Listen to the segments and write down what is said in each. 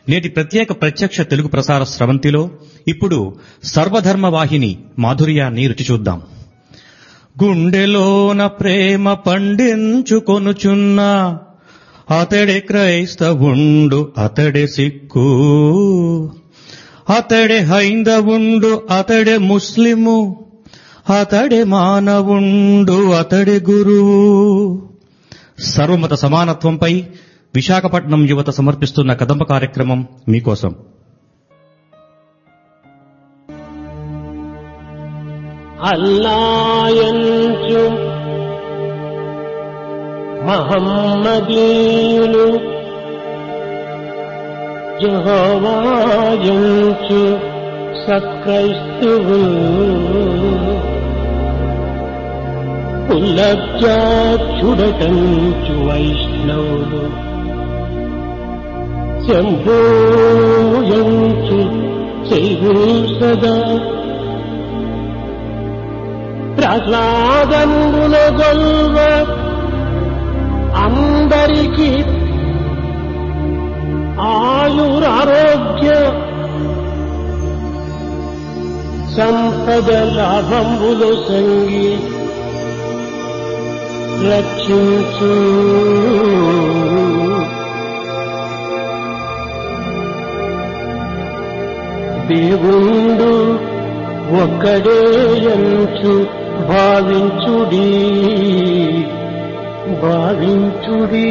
నేటి ప్రత్యేక ప్రత్యక్ష తెలుగు ప్రసార స్రవంతిలో ఇప్పుడు సర్వధర్మ వాహిని మాధుర్యాన్ని రుచి చూద్దాం గుండెలోన ప్రేమ పండించుకొనుచున్న అతడే క్రైస్తవుండు అతడే సిక్కు అతడే హైందవుండు అతడే ముస్లిము అతడే మానవుండు అతడే గురువు సర్వమత సమానత్వంపై విశాఖపట్నం యువత సమర్పిస్తున్న కదంబ కార్యక్రమం మీకోసం అల్లాయంచు మహమ్మదీయులు జహోవాయంచు సక్రైస్తువు పుల్లబ్జాక్షుడటంచు వైష్ణవులు శంభూయంచు శైవు సదా ప్రసాదముల గొల్వ అందరికి ఆయురారోగ్య సంపద లాభంబులు సంగి రక్షించు దేవుండు ఒక్కడే ఎంచు భావించుడి భావించుడి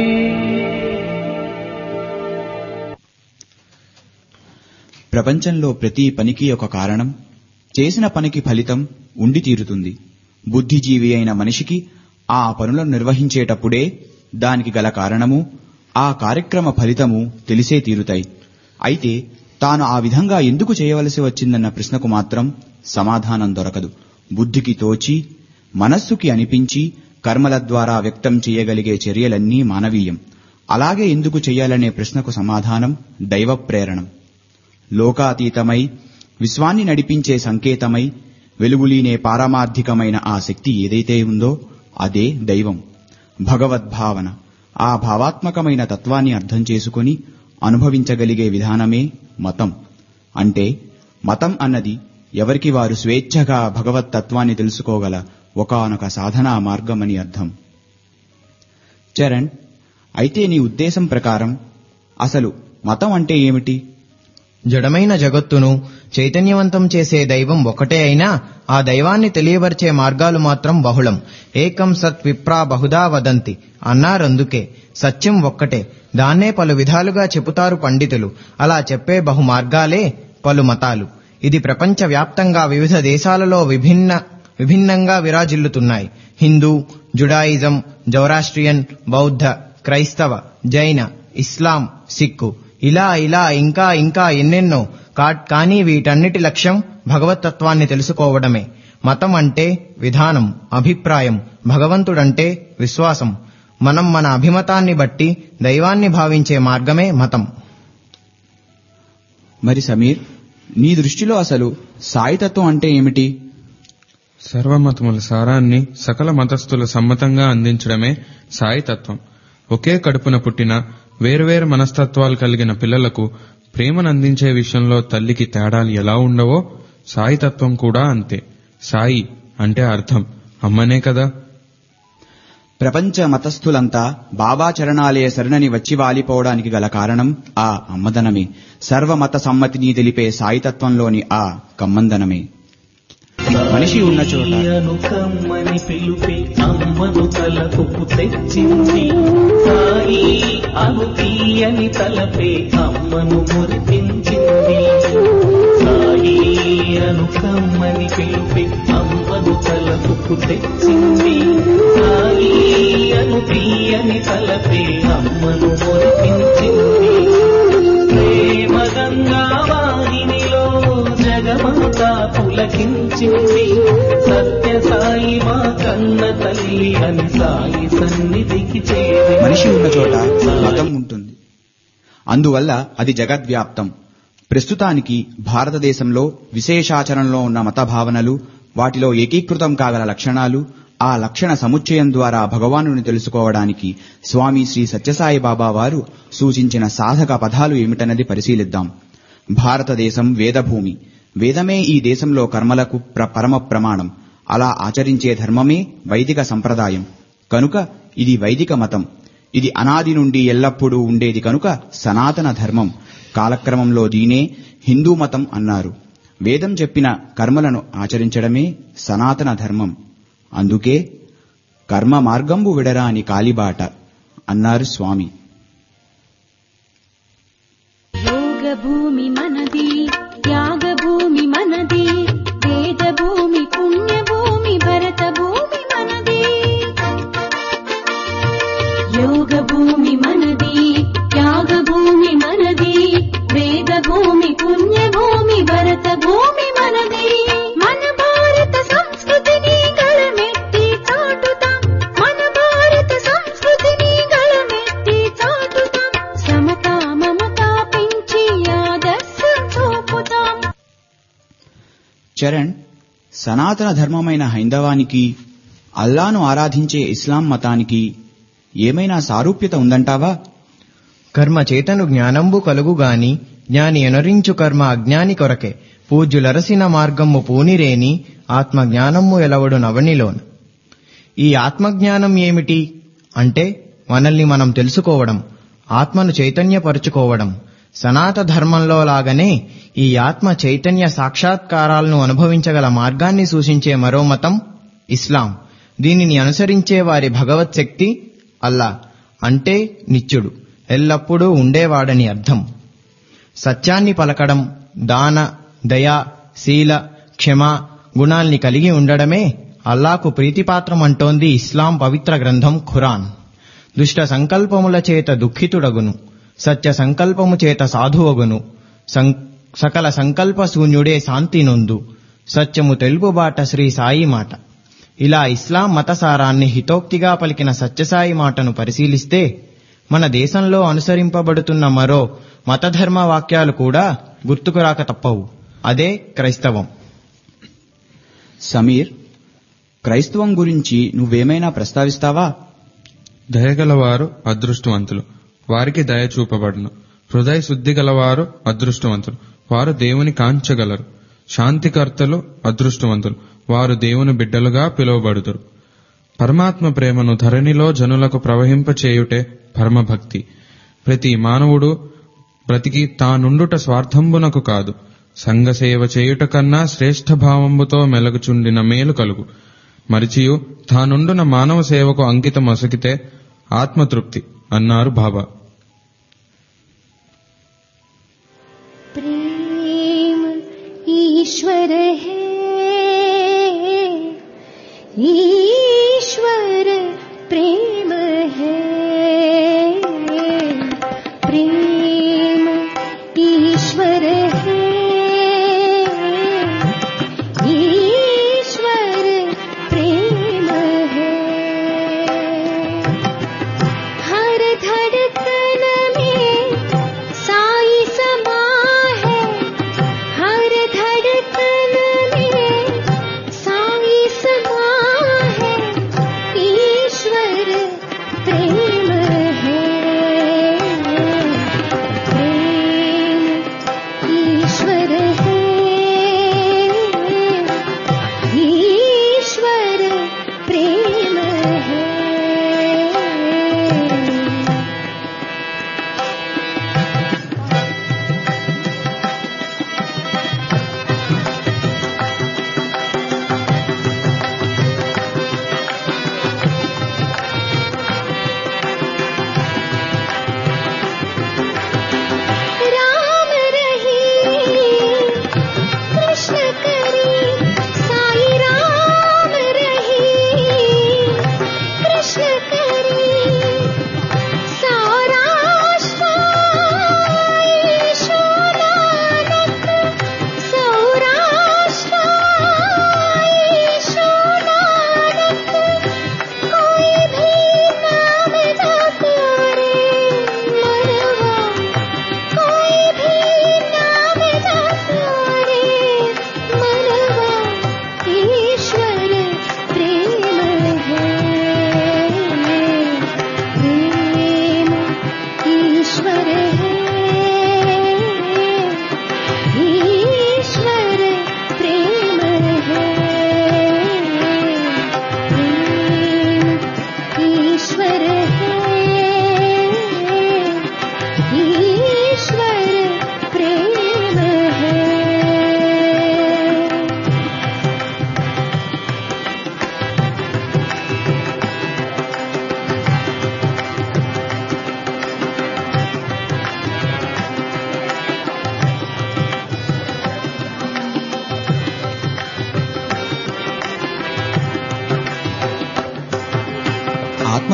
ప్రపంచంలో ప్రతి పనికి ఒక కారణం చేసిన పనికి ఫలితం ఉండి తీరుతుంది బుద్ధిజీవి అయిన మనిషికి ఆ పనులను నిర్వహించేటప్పుడే దానికి గల కారణము ఆ కార్యక్రమ ఫలితము తెలిసే తీరుతాయి అయితే తాను ఆ విధంగా ఎందుకు చేయవలసి వచ్చిందన్న ప్రశ్నకు మాత్రం సమాధానం దొరకదు బుద్ధికి తోచి మనస్సుకి అనిపించి కర్మల ద్వారా వ్యక్తం చేయగలిగే చర్యలన్నీ మానవీయం అలాగే ఎందుకు చెయ్యాలనే ప్రశ్నకు సమాధానం దైవ ప్రేరణం లోకాతీతమై విశ్వాన్ని నడిపించే సంకేతమై వెలుగులీనే పారమార్థికమైన ఆ శక్తి ఏదైతే ఉందో అదే దైవం భగవద్భావన ఆ భావాత్మకమైన తత్వాన్ని అర్థం చేసుకుని అనుభవించగలిగే విధానమే మతం అంటే మతం అన్నది ఎవరికి వారు స్వేచ్ఛగా భగవత్ తత్వాన్ని తెలుసుకోగల ఒకానొక సాధనా మార్గమని అర్థం చరణ్ అయితే నీ ఉద్దేశం ప్రకారం అసలు మతం అంటే ఏమిటి జడమైన జగత్తును చైతన్యవంతం చేసే దైవం ఒకటే అయినా ఆ దైవాన్ని తెలియబరిచే మార్గాలు మాత్రం బహుళం ఏకం సత్ విప్రా బహుదా వదంతి అన్నారందుకే సత్యం ఒక్కటే దాన్నే పలు విధాలుగా చెబుతారు పండితులు అలా చెప్పే బహు మార్గాలే పలు మతాలు ఇది ప్రపంచవ్యాప్తంగా వివిధ దేశాలలో విభిన్న విభిన్నంగా విరాజిల్లుతున్నాయి హిందూ జుడాయిజం జౌరాస్ట్రియన్ బౌద్ధ క్రైస్తవ జైన ఇస్లాం సిక్కు ఇలా ఇలా ఇంకా ఇంకా ఎన్నెన్నో కానీ వీటన్నిటి లక్ష్యం భగవతత్వాన్ని తెలుసుకోవడమే మతం అంటే విధానం అభిప్రాయం భగవంతుడంటే విశ్వాసం మనం మన అభిమతాన్ని బట్టి దైవాన్ని భావించే మార్గమే మతం మరి సమీర్ నీ దృష్టిలో అసలు సాయితత్వం అంటే ఏమిటి సర్వమతముల సారాన్ని సకల మతస్థుల సమ్మతంగా అందించడమే సాయితత్వం ఒకే కడుపున పుట్టిన వేరువేరు మనస్తత్వాలు కలిగిన పిల్లలకు ప్రేమను అందించే విషయంలో తల్లికి తేడాలు ఎలా ఉండవో సాయితత్వం కూడా అంతే సాయి అంటే అర్థం అమ్మనే కదా ప్రపంచ మతస్థులంతా బాబా చరణాలయ శరణని వచ్చి వాలిపోవడానికి గల కారణం ఆ అమ్మదనమే సర్వమత సమ్మతిని తెలిపే సాయితత్వంలోని ఆ కమ్మందనమే మనిషి ఉన్న చోట తీయను కమ్మని పిలుపే అమ్మను తలకు తెచ్చింది సాయి అను తీయని తలపే అమ్మను మురిపించింది సాయి అను కమ్మని పిలుపే అమ్మను తలకు తెచ్చింది సాయి అను తీయని తలపే అమ్మను మురిపించింది ప్రేమ గంగా వాహినిలో జగమంతా పులకించింది సత్య సాయి మా కన్న తల్లి అని సాయి సన్నిధికి చేరి మనిషి ఉన్న చోట మతం ఉంటుంది అందువల్ల అది జగద్వ్యాప్తం ప్రస్తుతానికి భారతదేశంలో విశేషాచరణలో ఉన్న మత భావనలు వాటిలో ఏకీకృతం కాగల లక్షణాలు ఆ లక్షణ సముచ్చయం ద్వారా భగవానుని తెలుసుకోవడానికి స్వామి శ్రీ సత్యసాయి బాబా వారు సూచించిన సాధక పదాలు ఏమిటన్నది పరిశీలిద్దాం భారతదేశం వేదభూమి వేదమే ఈ దేశంలో కర్మలకు ప్ర పరమ ప్రమాణం అలా ఆచరించే ధర్మమే వైదిక సంప్రదాయం కనుక ఇది వైదిక మతం ఇది అనాది నుండి ఎల్లప్పుడూ ఉండేది కనుక సనాతన ధర్మం కాలక్రమంలో దీనే హిందూ మతం అన్నారు వేదం చెప్పిన కర్మలను ఆచరించడమే సనాతన ధర్మం అందుకే కర్మ మార్గంబు విడరాని కాలిబాట అన్నారు స్వామి ಯೋಗ ಭೂಮಿ ಮನದಿ ತ್ಯಾಗ ಭೂಮಿ ಮನದಿ ವೇದ ಭೂಮಿ ಪುಣ್ಯ ಭೂಮಿ ಭರತ ಭೂಮಿ ಮನದಿ ಯೋಗ ಭೂಮಿ ಮನದಿ ತ್ಯಾಗ ಭೂಮಿ ಮನದಿ ವೇದ ಭೂಮಿ ಪುಣ್ಯ ಭೂಮಿ ಭರತ ಭೂಮಿ ಮನದಿ మన భారత సంస్కృతిని గళమెత్తి చాటుతాం మన భారత సంస్కృతిని గళమెత్తి చాటుతాం సమతా మమతా పెంచి ఆదర్శం చూపుతాం చరణ్ సనాతన ధర్మమైన హైందవానికి అల్లాను ఆరాధించే ఇస్లాం మతానికి ఏమైనా సారూప్యత ఉందంటావా కర్మ చేతను జ్ఞానంబు కలుగుగాని జ్ఞాని ఎనరించు కర్మ అజ్ఞాని కొరకే పూజ్యులరసిన మార్గమ్ము పూనిరేని ఆత్మజ్ఞానమ్ము ఎలవడు నవనిలోన ఈ ఆత్మజ్ఞానం ఏమిటి అంటే మనల్ని మనం తెలుసుకోవడం ఆత్మను చైతన్యపరుచుకోవడం సనాత ధర్మంలో లాగానే ఈ ఆత్మ చైతన్య సాక్షాత్కారాలను అనుభవించగల మార్గాన్ని సూచించే మరో మతం ఇస్లాం దీనిని అనుసరించే వారి భగవత్ శక్తి అల్లా అంటే నిత్యుడు ఎల్లప్పుడూ ఉండేవాడని అర్థం సత్యాన్ని పలకడం దాన దయ శీల క్షమ గుణాల్ని కలిగి ఉండడమే అల్లాకు ప్రీతిపాత్రం అంటోంది ఇస్లాం పవిత్ర గ్రంథం ఖురాన్ దుష్ట సంకల్పముల చేత దుఃఖితుడగును సత్య సంకల్పము చేత సాధువగును సం- సకల సంకల్ప శూన్యుడే శాంతి నొందు సత్యము తెలుపుబాట శ్రీ సాయి మాట ఇలా ఇస్లాం మతసారాన్ని హితోక్తిగా పలికిన సత్యసాయి మాటను పరిశీలిస్తే మన దేశంలో అనుసరింపబడుతున్న మరో మతధర్మ వాక్యాలు కూడా గుర్తుకు రాక తప్పవు అదే క్రైస్తవం సమీర్ క్రైస్తవం గురించి నువ్వేమైనా ప్రస్తావిస్తావా దయగలవారు అదృష్టవంతులు వారికి దయ చూపబడును హృదయ శుద్ధి గలవారు అదృష్టవంతులు వారు దేవుని కాంచగలరు శాంతికర్తలు అదృష్టవంతులు వారు దేవుని బిడ్డలుగా పిలువబడుదురు పరమాత్మ ప్రేమను ధరణిలో జనులకు ప్రవహింపచేయుటే పరమభక్తి ప్రతి మానవుడు బ్రతికి తానుండుట స్వార్థంబునకు కాదు సంఘసేవ చేయుట కన్నా శ్రేష్ఠ భావంబుతో మెలగుచుండిన మేలు కలుగు మరిచియు తానుండున మానవ సేవకు అంకితం అసకితే ఆత్మతృప్తి అన్నారు బాబా प्रेम ईश्वर है ईश्वर प्रेम है प्रेम ईश्वर है ईश्वर प्रेम है हर धड़कन में साई समा है हर धड़कन में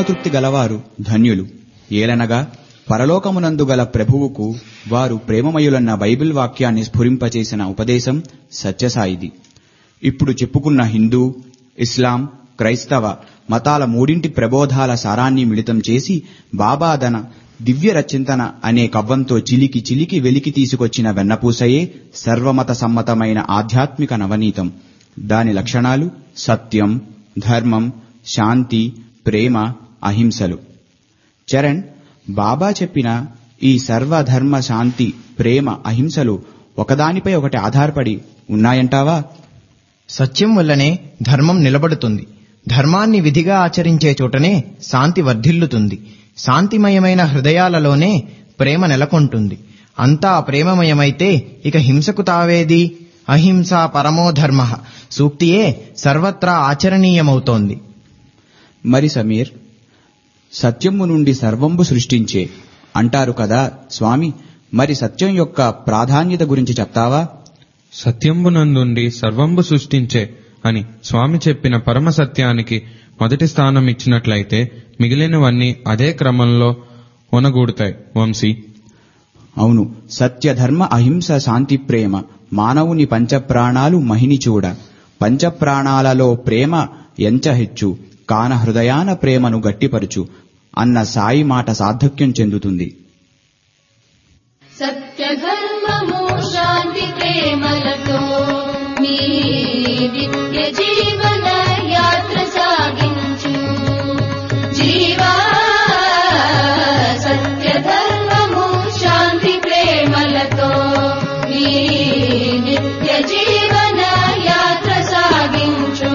ఆత్మతృప్తి గలవారు ధన్యులు ఏలనగా పరలోకమునందు గల ప్రభువుకు వారు ప్రేమమయులన్న బైబిల్ వాక్యాన్ని స్ఫురింపచేసిన ఉపదేశం సత్యసాయిది ఇప్పుడు చెప్పుకున్న హిందూ ఇస్లాం క్రైస్తవ మతాల మూడింటి ప్రబోధాల సారాన్ని మిళితం చేసి బాబాదన దివ్య రచింతన అనే కవ్వంతో చిలికి చిలికి వెలికి తీసుకొచ్చిన వెన్నపూసయే సర్వమత సమ్మతమైన ఆధ్యాత్మిక నవనీతం దాని లక్షణాలు సత్యం ధర్మం శాంతి ప్రేమ అహింసలు చరణ్ బాబా చెప్పిన ఈ సర్వధర్మ శాంతి ప్రేమ అహింసలు ఒకదానిపై ఒకటి ఆధారపడి ఉన్నాయంటావా సత్యం వల్లనే ధర్మం నిలబడుతుంది ధర్మాన్ని విధిగా ఆచరించే చోటనే శాంతి వర్ధిల్లుతుంది శాంతిమయమైన హృదయాలలోనే ప్రేమ నెలకొంటుంది అంతా ప్రేమమయమైతే ఇక హింసకు తావేది అహింస పరమో ధర్మ సూక్తియే సర్వత్రా ఆచరణీయమవుతోంది మరి సమీర్ సత్యము నుండి సర్వంబు సృష్టించే అంటారు కదా స్వామి మరి సత్యం యొక్క ప్రాధాన్యత గురించి చెప్తావా సత్యంబునందుండి సర్వంబు సృష్టించే అని స్వామి చెప్పిన పరమ సత్యానికి మొదటి స్థానం ఇచ్చినట్లయితే మిగిలినవన్నీ అదే క్రమంలో ఒనగూడుతాయి వంశీ అవును సత్యధర్మ అహింస శాంతి ప్రేమ మానవుని పంచప్రాణాలు మహిని చూడ పంచప్రాణాలలో ప్రేమ ఎంచ హెచ్చు కాన హృదయాన ప్రేమను గట్టిపరుచు అన్న సాయి మాట సార్థక్యం చెందుతుంది సత్యధర్మము శాంతి ప్రేమలతో మీ నిత్య జీవన యాత్ర సాగించు జీవా సత్యధర్మము శాంతి ప్రేమలతో మీ నిత్య జీవన యాత్ర సాగించు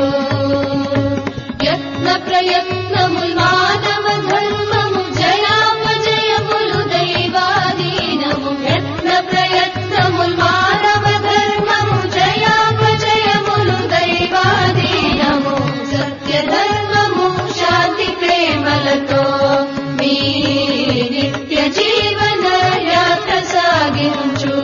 యత్న ప్రయత్నముల్ మానవ ధర్మము జయాపజయములు దైవాధీనము యత్న ప్రయత్నముల్ మానవ ధర్మము జయాపజయములు దైవాధీనము సత్య ధర్మము శాంతి ప్రేమలతో మీ నిత్య జీవన యాత్ర సాగించు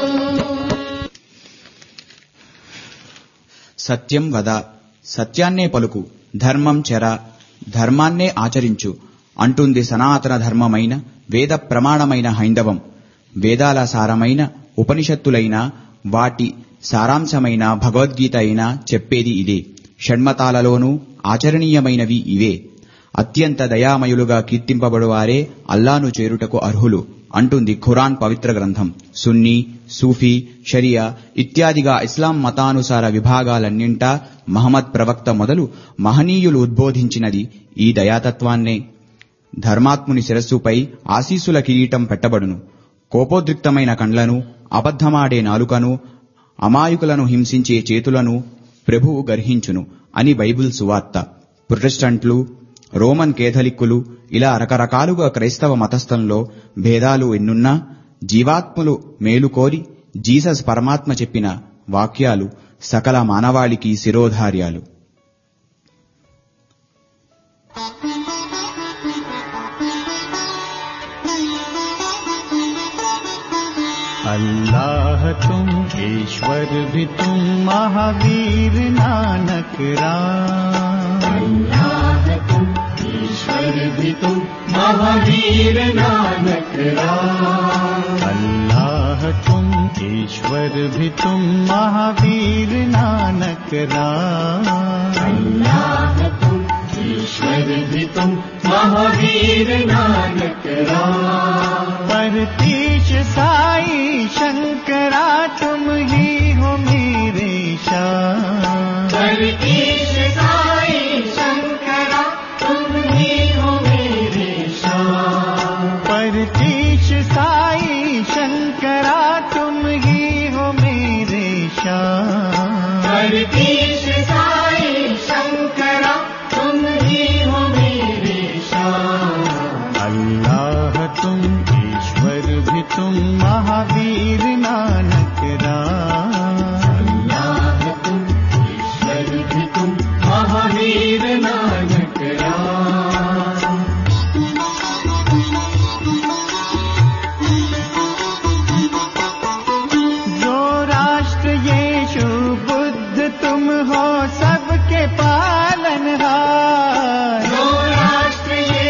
సత్యం వద సత్యాన్నే పలుకు ధర్మం చెర ధర్మాన్నే ఆచరించు అంటుంది సనాతన ధర్మమైన వేద ప్రమాణమైన హైందవం వేదాల సారమైన ఉపనిషత్తులైన వాటి సారాంశమైన భగవద్గీత అయినా చెప్పేది ఇదే షణ్మతాలలోనూ ఆచరణీయమైనవి ఇవే అత్యంత దయామయులుగా కీర్తింపబడువారే అల్లాను చేరుటకు అర్హులు అంటుంది ఖురాన్ పవిత్ర గ్రంథం సున్నీ సూఫీ షరియా ఇత్యాదిగా ఇస్లాం మతానుసార విభాగాలన్నింటా మహమ్మద్ ప్రవక్త మొదలు మహనీయులు ఉద్బోధించినది ఈ దయాతత్వాన్నే ధర్మాత్ముని శిరస్సుపై ఆశీసుల కిరీటం పెట్టబడును కోపోద్రిక్తమైన కండ్లను అబద్ధమాడే నాలుకను అమాయకులను హింసించే చేతులను ప్రభువు గర్హించును అని బైబిల్ సువార్త ప్రొటెస్టంట్లు రోమన్ కేథలిక్కులు ఇలా రకరకాలుగా క్రైస్తవ మతస్థంలో భేదాలు ఎన్నున్నా జీవాత్ములు మేలుకోరి జీసస్ పరమాత్మ చెప్పిన వాక్యాలు సకల మానవాళికి శిరోధార్యాలు अल्लाह तुम ईश्वर भी तुम महावीर नानक राम अल्लाह तुम ईश्वर भी तुम महावीर नानक राम अल्लाह तुम ईश्वर भी तुम महावीर नानक राम अल्लाह तुम ईश्वर भी तुम महावीर नानक राम परतीश साई शंकरा तुम ही हो मेरे शाम परतीश साई शंकरा तुम ही हो मेरे शाम परतीश साई शंकरा तुम ही हो मेरे शाम परतीश साई शंकरा तुम ही हो मेरे शाम अल्लाह तुम ईश्वर भी तुम महावीर नानक राम अल्लाह तुम ईश्वर भी तुम महावीर नानक राम जो राष्ट्र यीशु बुद्ध तुम हो सबके पालनहार जो राष्ट्र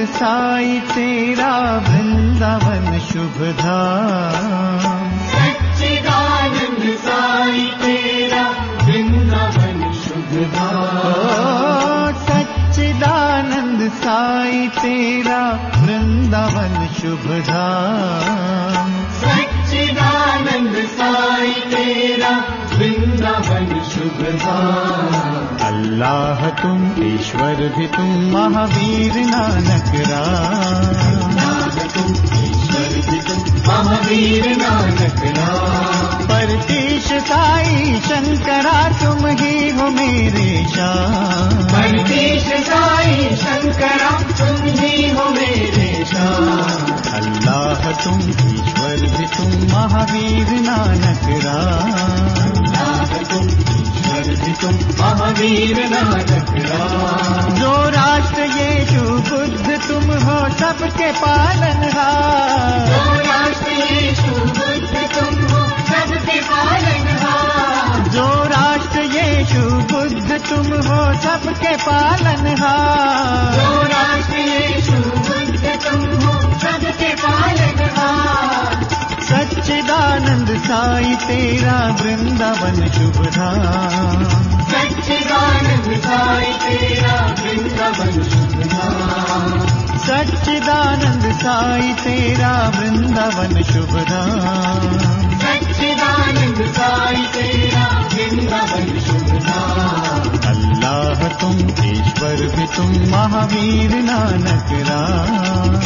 साई तेरा वृंदावन शुभ धाम सच्चिदानंद साई तेरा वृंदावन शुभ धाम सच्चिदानंद साई तेरा वृंदावन शुभ धाम सच्चिदानंद साई तेरा वृंदावन शुभ धाम अल्लाह तुम ईश्वर भी तुम महावीर नानक राम ईश्वर भी तुम महावीर नानक राम परतीश साई शंकरा तुम ही हो मेरे श्याम परदेश साई शंकरा तुम ही हो मेरे श्याम अल्लाह तुम ईश्वर भी तुम महावीर नानक राम तुम ईश्वर भी तुम महावीर नानक राम जो राष्ट्र यीशु बुद्ध तुम हो सबके पालनहार जो राष्ट्र यीशु बुद्ध तुम हो सबके पालनहार जो राष्ट्र यीशु बुद्ध तुम हो सबके पालनहार जो राष्ट्र यीशु बुद्ध तुम हो सबके पालनहार सच्चिदानंद साई तेरा वृंदावन शुभ धाम सच्चिदानंद साई तेरा वृंदावन शुभ धाम सच्चिदानंद साई तेरा वृंदावन शुभ धाम सच्चिदानंद साई तेरा वृंदावन शुभ धाम अल्लाह तुम ईश्वर भी तुम महावीर नानक राम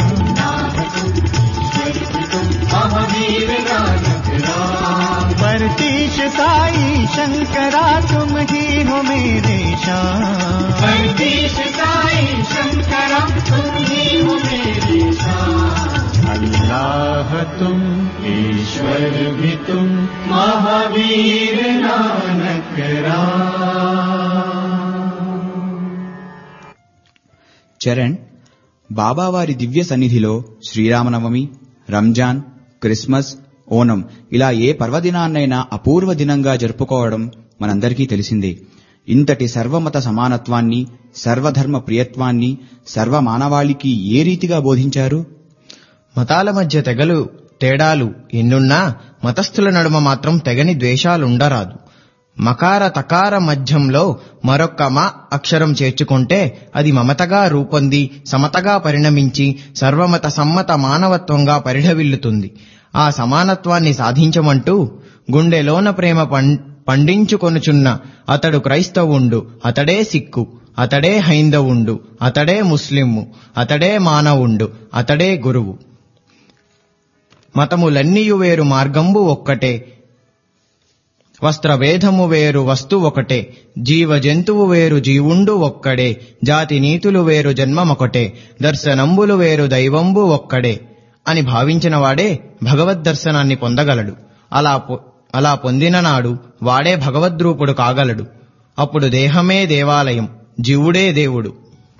महावीर नानक राम परतीश साई शंकरा तुम ही हो मेरे श्याम परदेश साई शंकरा तुम ही हो मेरे श्याम अल्लाह तुम ईश्वर भी तुम महावीर नानक राम చరణ్ బాబావారి దివ్య సన్నిధిలో శ్రీరామనవమి రంజాన్ క్రిస్మస్ ఓనం ఇలా ఏ పర్వదినాన్నైనా అపూర్వ దినంగా జరుపుకోవడం మనందరికీ తెలిసిందే ఇంతటి సర్వమత సమానత్వాన్ని సర్వధర్మ ప్రియత్వాన్ని సర్వమానవాళికి ఏ రీతిగా బోధించారు మతాల మధ్య తెగలు తేడాలు ఎన్నున్నా మతస్థుల నడుమ మాత్రం తెగని ద్వేషాలుండరాదు మకార తకార మధ్యంలో మరొక్క మ అక్షరం చేర్చుకుంటే అది మమతగా రూపొంది సమతగా పరిణమించి సర్వమత సమ్మత మానవత్వంగా పరిఢవిల్లుతుంది ఆ సమానత్వాన్ని సాధించమంటూ గుండెలోన ప్రేమ పం- పండించుకొనుచున్న అతడు క్రైస్తవుండు అతడే సిక్కు అతడే హైందవుండు అతడే ముస్లిము అతడే మానవుండు అతడే గురువు మతములన్నీయు వేరు మార్గంబు ఒక్కటే వస్త్రభేదము వేరు వస్తు ఒకటే జీవ జంతువు వేరు జీవుండు ఒక్కడే జాతి నీతులు వేరు జన్మమొకటే దర్శనంబులు వేరు దైవంబు ఒక్కడే అని భావించిన వాడే భగవద్ దర్శనాన్ని పొందగలడు అలా పొ- అలా పొందిన నాడు వాడే భగవద్రూపుడు కాగలడు అప్పుడు దేహమే దేవాలయం జీవుడే దేవుడు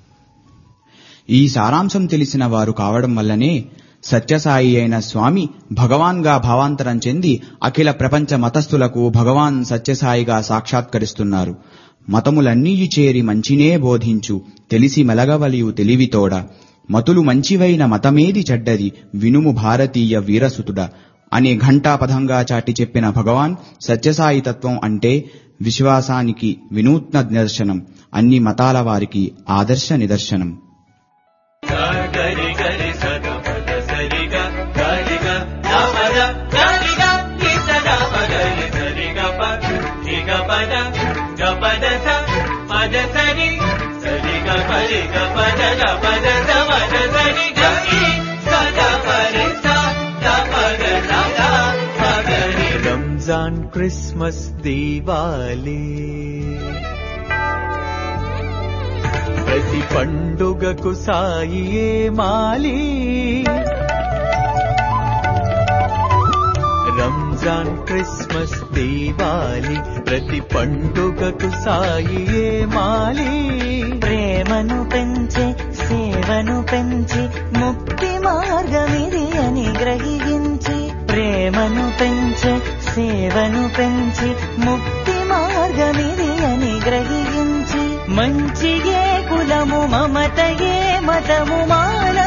ఈ సారాంశం తెలిసిన వారు కావడం వల్లనే సత్యసాయి అయిన స్వామి భగవాన్గా భావాంతరం చెంది అఖిల ప్రపంచ మతస్థులకు భగవాన్ సత్యసాయిగా సాక్షాత్కరిస్తున్నారు మతములన్నీ చేరి మంచినే బోధించు తెలిసి మెలగవలియు తెలివితోడ మతులు మంచివైన మతమేది చెడ్డది వినుము భారతీయ వీరసుతుడ అనే ఘంటాపథంగా చాటి చెప్పిన భగవాన్ సత్యసాయి తత్వం అంటే విశ్వాసానికి వినూత్న నిదర్శనం అన్ని మతాల వారికి ఆదర్శ నిదర్శనం గరి గరి సద పద సరిగ గరిగ నమద గరిగ కిసద పగరి సరిగ ప గిగ పద గ పద స పద సరి సరిగ పరిగ పద గ పద స పద సరి గరి సద పరి స ద పద స ద పగరి రంజాన్ క్రిస్మస్ దీవాలి ప్రతి పండుగకు సాయియే మాలి రంజాన్ క్రిస్మస్ దీవాలి ప్రతి పండుగకు సాయియే మాలి ప్రేమను పెంచే సేవను పెంచి ముక్తి మార్గమిది అని గ్రహించి ప్రేమను పెంచే సేవను పెంచి ముక్తి మార్గమిది అని గ్రహించి మంచియే కులము మమతయే మతము మాన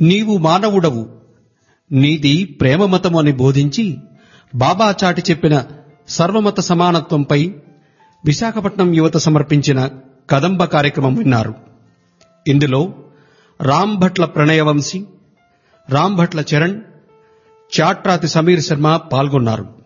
నీవు మానవుడవు నీది ప్రేమమతం అని బోధించి బాబా చాటి చెప్పిన సర్వమత సమానత్వంపై విశాఖపట్నం యువత సమర్పించిన కదంబ కార్యక్రమం విన్నారు ఇందులో రామ్ భట్ల ప్రణయవంశీ రామ్ భట్ల చరణ్ చాట్రాతి సమీర్ శర్మ పాల్గొన్నారు